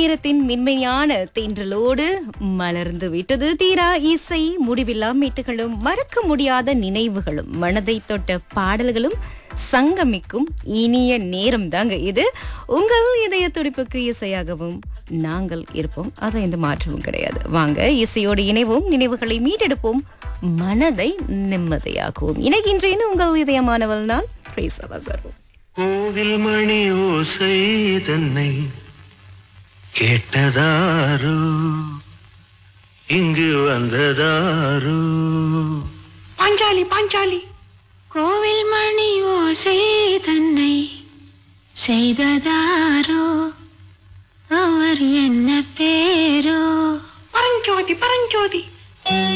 நேரத்தின் மென்மையான தென்றலோடு மலர்ந்து விட்டது தீரா இசை முடிவில்லா மீட்டுகளும் மறக்க முடியாத நினைவுகளும் மனதை தொட்ட பாடல்களும் சங்கமிக்கும் இனிய நேரம் தாங்க இது உங்கள் இதய துடிப்புக்கு இசையாகவும் நாங்கள் இருப்போம் அது எந்த மாற்றமும் கிடையாது வாங்க இசையோடு இணைவோம் நினைவுகளை மீட்டெடுப்போம் மனதை நிம்மதியாக்குவோம் இணைகின்றேன் உங்கள் இதயமானவள் நான் பிரேசவா சர்வம் கோவில் மணி ஓசை தன்னை கேட்டதாரோ இங்கு வந்ததாரோ பாஞ்சாலி பாஞ்சாலி கோவில் மணி ஓசை தன்னை செய்ததாரோ அவர் என்ன பேரோ பரஞ்சோதி பரஞ்சோதி